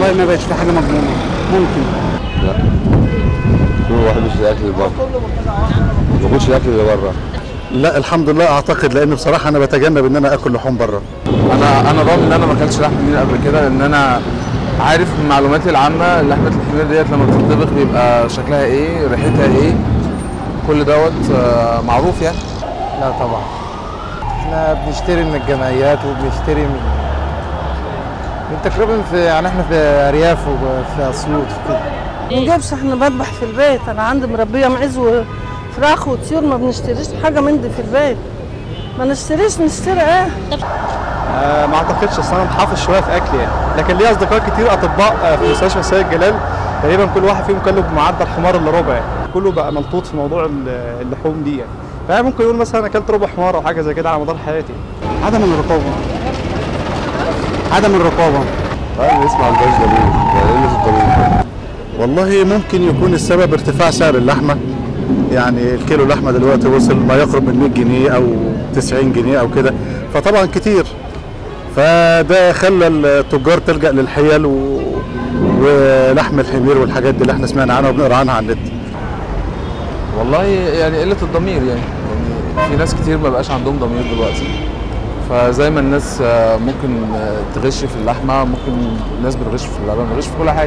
والله ما بقتش في حاجه مضمونه ممكن لا ما بحبش الاكل اللي بره ما باكلش الاكل اللي بره لا الحمد لله اعتقد لان بصراحه انا بتجنب ان انا اكل لحوم بره انا انا ضامن ان انا ما اكلتش لحم حمير قبل كده لان انا عارف من معلوماتي العامه لحمه الحمير ديت لما بتطبخ بيبقى شكلها ايه ريحتها ايه كل دوت آه، معروف يعني لا طبعا احنا بنشتري من الجمعيات وبنشتري من من تقريبا في يعني احنا في ارياف وفي اسيوط في كده ما نجيبش احنا بذبح في البيت انا عندي مربيه معز وفراخ وطيور ما بنشتريش حاجه من دي في البيت ما نشتريش نشتري ايه آه ما اعتقدش اصل انا محافظ شويه في اكلي يعني لكن ليا اصدقاء كتير اطباء آه في مستشفى سيد جلال تقريبا كل واحد فيهم كله بمعدل حمار الا ربع يعني كله بقى ملطوط في موضوع ال- اللحوم دي يعني فانا ممكن يقول مثلا اكلت ربع حمار او حاجه زي كده على مدار حياتي عدم الرقابه عدم الرقابه طيب اسمع الباش ضمير يعني ايه الناس الضمير والله ممكن يكون السبب ارتفاع سعر اللحمه يعني الكيلو لحمه دلوقتي وصل ما يقرب من 100 جنيه او 90 جنيه او كده فطبعا كتير فده خلى التجار تلجا للحيل و... ولحم الحمير والحاجات دي اللي احنا سمعنا عنها وبنقرا عنها على النت والله يعني قله الضمير يعني يعني في ناس كتير ما بقاش عندهم ضمير دلوقتي فزي ما الناس آه، ممكن آه، تغش في اللحمه ممكن الناس بتغش في اللبن بتغش في كل حاجه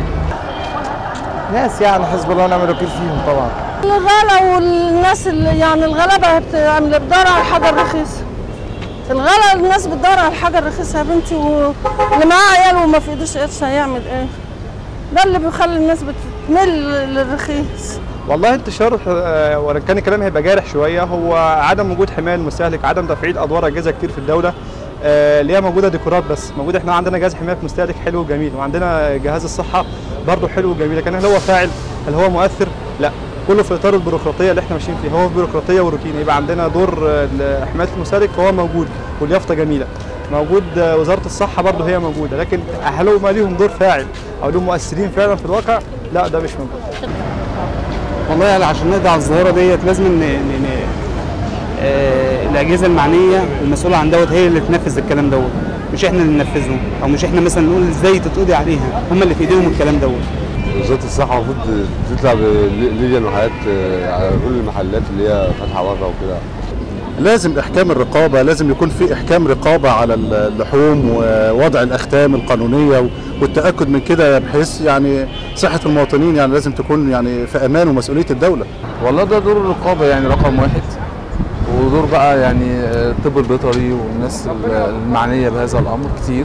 ناس يعني حسب الله ونعم الوكيل فيهم طبعا الغلا والناس اللي يعني الغلابه بتعمل بتدور على الحاجه الرخيصه الغلا الناس بتدور على الحاجه الرخيصه يا بنتي واللي معاه عيال وما في ايدوش قرش هيعمل ايه ده اللي بيخلي الناس بتميل للرخيص والله انتشار آه، وان كان الكلام هيبقى جارح شويه هو عدم وجود حمايه المستهلك عدم تفعيل ادوار اجهزه كتير في الدوله آه، اللي هي موجوده ديكورات بس موجود احنا عندنا جهاز حمايه المستهلك حلو وجميل وعندنا جهاز الصحه برضه حلو وجميل لكن هل هو فاعل هل هو مؤثر لا كله في اطار البيروقراطيه اللي احنا ماشيين فيها هو في بيروقراطيه وروتين يبقى عندنا دور آه، حمايه المستهلك فهو موجود واليافطه جميله موجود آه، وزاره الصحه برضه هي موجوده لكن هل هم ليهم دور فاعل او لهم مؤثرين فعلا في الواقع لا ده مش موجود والله يعني عشان نقضي على الظاهره ديت لازم ان ان إن- آه، الاجهزه المعنيه المسؤوله عن دوت هي اللي تنفذ الكلام دوت مش احنا اللي ننفذه او مش احنا مثلا نقول ازاي تتقضي عليها هم اللي في ايديهم الكلام دوت وزاره الصحه المفروض تطلع بلجان وحاجات آه، على كل المحلات اللي هي فاتحه بره وكده لازم احكام الرقابه لازم يكون في احكام رقابه على اللحوم ووضع الاختام القانونيه والتاكد من كده بحيث يعني صحه المواطنين يعني لازم تكون يعني في امان ومسؤوليه الدوله والله ده دور الرقابه يعني رقم واحد ودور بقى يعني آه، الطب البيطري والناس المعنيه بهذا الامر كتير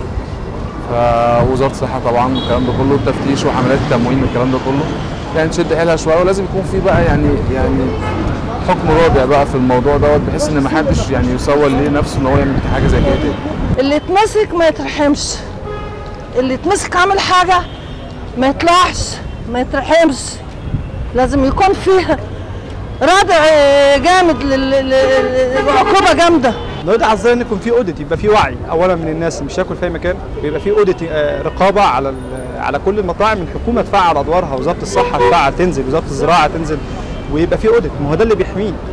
فوزاره الصحه طبعا والكلام ده كله التفتيش وحملات التموين والكلام ده كله يعني تشد حيلها شويه ولازم يكون في بقى يعني يعني حكم رادع بقى في الموضوع دوت بحيث ان ما حدش يعني يسول ليه نفسه ان هو يعمل حاجه زي كده تاني اللي يتمسك ما يترحمش اللي يتمسك عامل حاجة ما يطلعش ما يترحمش لازم يكون فيه ردع جامد لل- لل- لعقوبة جامدة نرد على ازاي ان يكون في اوديت يبقى في وعي اولا من الناس مش ياكل في اي مكان ويبقى في اوديت آه، رقابه على ال- على كل المطاعم الحكومه تفعل ادوارها وزاره الصحه تفعل تنزل وزاره الزراعه تنزل ويبقى في اوديت ما هو ده اللي بيحميه